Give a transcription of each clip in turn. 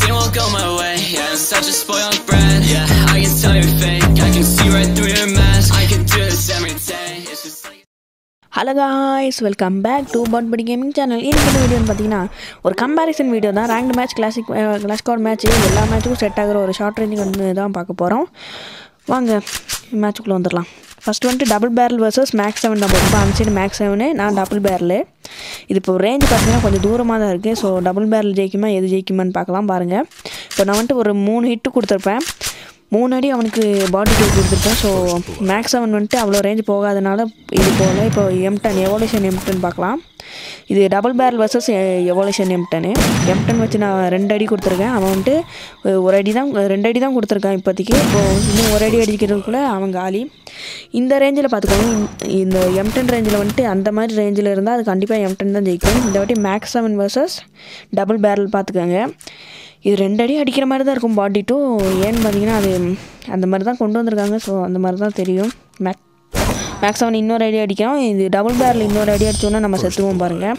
It won't go my way, yeah, I'm such a spoiled brat Yeah, I can tell you're fake, I can see right through your mask I can do this every day, it's just like hello guys welcome back to பாட் படி gaming channel இன்னைக்கு இந்த வீடியோன்னு பார்த்தீங்கன்னா ஒரு comparison video தான் rank match classic class card match எல்லா மேட்ச்சுக்கும் செட் ஆகிற ஒரு ஷார்ட் ரேஞ்சிங் வந்து தான் பார்க்க போகிறோம் வாங்க மேட்ச்சுக்குள்ளே வந்துடலாம் ஃபஸ்ட் வந்துட்டு double barrel versus max seven தான் போகும் அந்த சைடு மேக்ஸ் செவனு நான் டபுள் பேரலு இது இப்போ ரேஞ்ச் பார்த்தீங்கன்னா கொஞ்சம் தூரமாக தான் இருக்குது ஸோ டபுள் பேரல் ஜெயிக்குமா எது ஜெயிக்குமான்னு பார்க்கலாம் பாருங்கள் இப்போ நான் வந்துட்டு ஒரு மூணு ஹிட்டு கொடுத்துருப்பேன் மூணு அடி அவனுக்கு பாடி டூ கொடுத்துருப்பேன் ஸோ மேக்ஸ் அவன் வந்துட்டு அவ்வளோ ரேஞ்ச் போகாதனால இது போல் இப்போ எம்டன் எவல்யூஷன் எம்டன் பார்க்கலாம் இது டபுள் பேரல் வர்சஸ் எவல்யூஷன் எம்டனு எம்டன் வச்சு நான் ரெண்டு அடி கொடுத்துருக்கேன் அவன் வந்துட்டு ஒரு அடி தான் ரெண்டு அடி தான் கொடுத்துருக்கான் இப்போதைக்கு இப்போ இன்னும் ஒரு அடி அடிக்கிறதுக்குள்ளே அவன் காலி இந்த ரேஞ்சில் பார்த்துக்கோங்க இந்த- இந்த எம்டன் ரேஞ்சில் வந்துட்டு அந்த மாதிரி ரேஞ்சில் இருந்தால் அது கண்டிப்பாக எம்டன் தான் ஜெயிக்கும் இந்த வாட்டி max seven versus double barrel பார்த்துக்கோங்க இது ரெண்டு அடி அடிக்கிற மாதிரி தான் இருக்கும் பாடி டூ ஏன்னு பார்த்தீங்கன்னா அது அந்த மாதிரி தான் கொண்டு வந்திருக்காங்க ஸோ அந்த மாதிரி தான் தெரியும் மேக் மேக்ஸ் அவன் இன்னொரு அடி அடிக்கிறோம் இது டபுள் பேரில் இன்னொரு அடி அடிச்சோன்னா நம்ம செத்துவோம் பாருங்கள்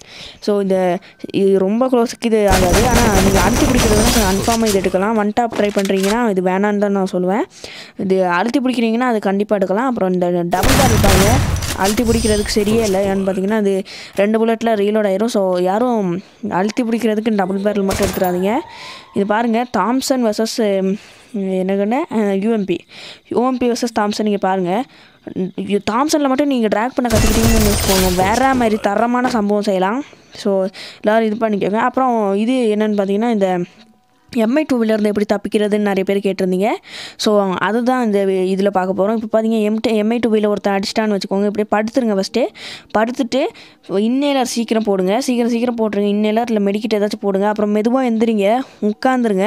ஸோ இந்த இது ரொம்ப க்ளோஸுக்கு இது ஆகாது ஆனால் நீங்கள் அழுத்தி பிடிக்கிறதுனா கன்ஃபார்மாக இது எடுக்கலாம் ஒன் டாப் ட்ரை பண்ணுறீங்கன்னா இது வேணான்னு தான் நான் சொல்லுவேன் இது அழுத்தி பிடிக்கிறீங்கன்னா அது கண்டிப்பாக எடுக்கலாம் அப்புறம் இந்த டபுள் பேரல் பாருங்க அழுத்தி பிடிக்கிறதுக்கு சரியே இல்லை ஏன்னு பார்த்தீங்கன்னா அது ரெண்டு புல்லட்டில் ரீலோட் ஆயிரும் ஸோ யாரும் அழுத்தி பிடிக்கிறதுக்கு டபுள் பேரல் மட்டும் எடுத்துறாதீங்க இது பாருங்கள் தாம்சன் வர்சஸ் என்னகன்னு யூஎம்பி யூஎம்பி வர்சஸ் தாம்சன் நீங்கள் பாருங்கள் தாம்சனில் மட்டும் நீங்கள் ட்ராக் பண்ண கற்றுக்கிட்டீங்கன்னு வச்சுக்கோங்க வேற மாதிரி தரமான சம்பவம் செய்யலாம் ஸோ எல்லோரும் இது பண்ணிக்கோங்க அப்புறம் இது என்னென்னு பார்த்தீங்கன்னா இந்த எம்ஐ டூ வீலர்ந்து எப்படி தப்பிக்கிறதுன்னு நிறைய பேர் கேட்டிருந்தீங்க ஸோ அதுதான் இந்த இதில் பார்க்க போகிறோம் இப்போ பார்த்தீங்க எம்டி எம்ஐ டூ வீலர் ஒருத்தன் அடிச்சிட்டான்னு வச்சுக்கோங்க இப்படியே படுத்துருங்க ஃபஸ்ட்டு படுத்துட்டு இன்னேலர் சீக்கிரம் போடுங்க சீக்கிரம் சீக்கிரம் போட்டுருங்க இன்னேலர் இல்லை மெடிக்கிட் ஏதாச்சும் போடுங்க அப்புறம் மெதுவாக எந்திரிங்க உட்காந்துருங்க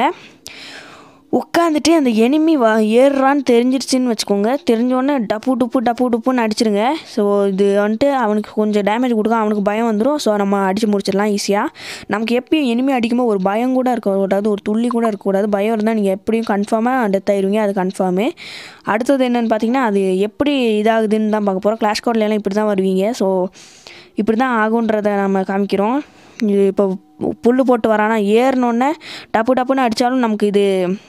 உட்காந்துட்டு அந்த எனிமி வா ஏறுறான்னு தெரிஞ்சிருச்சுன்னு வச்சுக்கோங்க தெரிஞ்சோடனே டப்பு டுப்பு டப்பு டுப்புன்னு அடிச்சிருங்க ஸோ இது வந்துட்டு அவனுக்கு கொஞ்சம் டேமேஜ் கொடுக்கும் அவனுக்கு பயம் வந்துடும் ஸோ நம்ம அடித்து முடிச்சிடலாம் ஈஸியாக நமக்கு எப்பயும் எனிமி அடிக்கும்போது ஒரு பயம் கூட இருக்கக்கூடாது ஒரு துள்ளி கூட இருக்கக்கூடாது பயம் இருந்தால் நீங்கள் எப்படியும் கன்ஃபார்மாக டெத் ஆயிருவீங்க அது கன்ஃபார்மு அடுத்தது என்னென்னு பார்த்தீங்கன்னா அது எப்படி இதாகுதுன்னு தான் பார்க்க போகிறோம் கிளாஷ் கோட்லாம் இப்படி தான் வருவீங்க ஸோ இப்படி தான் ஆகுன்றதை நம்ம காமிக்கிறோம் இது இப்போ புல் போட்டு வரானா ஏறினோடனே டப்பு டப்புன்னு அடித்தாலும் நமக்கு இது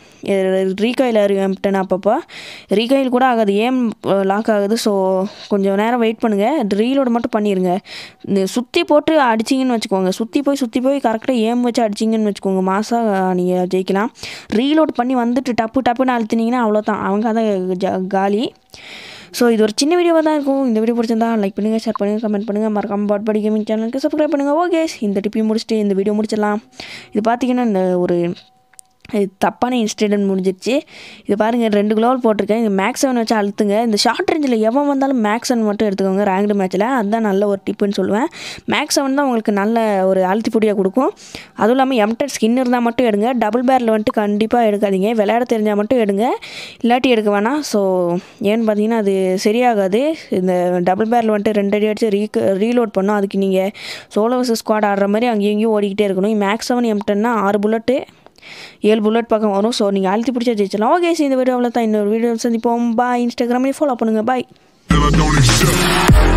ரீகாயில் அறிவிட்டேன் அப்பப்போ ரீகாயில் கூட ஆகாது ஏம் லாக் ஆகுது ஸோ கொஞ்சம் நேரம் வெயிட் பண்ணுங்கள் ரீலோடு மட்டும் பண்ணிடுங்க இந்த சுற்றி போட்டு அடிச்சிங்கன்னு வச்சுக்கோங்க சுற்றி போய் சுற்றி போய் கரெக்டாக ஏம் வச்சு அடிச்சிங்கன்னு வச்சுக்கோங்க மாசாக நீங்கள் ஜெயிக்கலாம் ரீலோட் பண்ணி வந்துட்டு டப்பு டப்புன்னு அழுத்தினீங்கன்னா அவ்வளோதான் அவங்க தான் ஜ- காலி ஸோ இது ஒரு சின்ன வீடியோவாக தான் இருக்கும் இந்த வீடியோ பிடிச்சிருந்தா லைக் பண்ணுங்கள் ஷேர் பண்ணுங்கள் கமெண்ட் பண்ணுங்கள் மறக்காம பாட் படி கேமிங் சேனலுக்கு சப்ஸ்கிரைப் பண்ணுங்கள் ஓகே இந்த டிப்பி முடிச்சுட்டு இந்த வீடியோ முடிச்சிடலாம் இது பார்த்தீங்கன்னா இந்த ஒரு இது தப்பான இன்சிடென்ட் முடிஞ்சிருச்சு இது பாருங்கள் ரெண்டு குளோவல் போட்டிருக்கேன் இது மேக்ஸ் செவன் வச்சு அழுத்துங்க இந்த ஷார்ட் ரேஞ்சில் எவன் வந்தாலும் மேக்ஸ் செவன் மட்டும் எடுத்துக்கோங்க ரேங்க்டு மேட்ச்சில் அதுதான் நல்ல ஒரு டிப்புன்னு சொல்லுவேன் மேக்ஸ் செவன் தான் உங்களுக்கு நல்ல ஒரு அழுத்தி பொடியாக கொடுக்கும் அதுவும் இல்லாமல் எம்டெட் ஸ்கின் இருந்தால் மட்டும் எடுங்க டபுள் பேரில் வந்துட்டு கண்டிப்பாக எடுக்காதீங்க விளையாட தெரிஞ்சால் மட்டும் எடுங்க இல்லாட்டி எடுக்க வேணாம் ஸோ ஏன்னு பார்த்தீங்கன்னா அது சரியாகாது இந்த டபுள் பேரில் வந்துட்டு ரெண்டு அடி அடிச்சு ரீ ரீலோட் பண்ணோம் அதுக்கு நீங்கள் சோலோ வர்சஸ் ஸ்குவாட் ஆடுற மாதிரி அங்கேயும் இங்கேயும் ஓடிக்கிட்டே இருக்கணும் மேக்ஸ் செவன் எம்டன்னா ஆறு புல்லட்டு ஏழு புல்லட் பக்கம் வரும் ஸோ நீங்கள் அழுத்தி பிடிச்சா ஜெயிச்சலாம் ஓகே இந்த வீடியோவில் தான் இன்னொரு வீடியோ சந்திப்போம் பாய் இன்ஸ்டாகிராம்லேயும் ஃபாலோ பண்ணுங்கள் பாய் and I don't accept.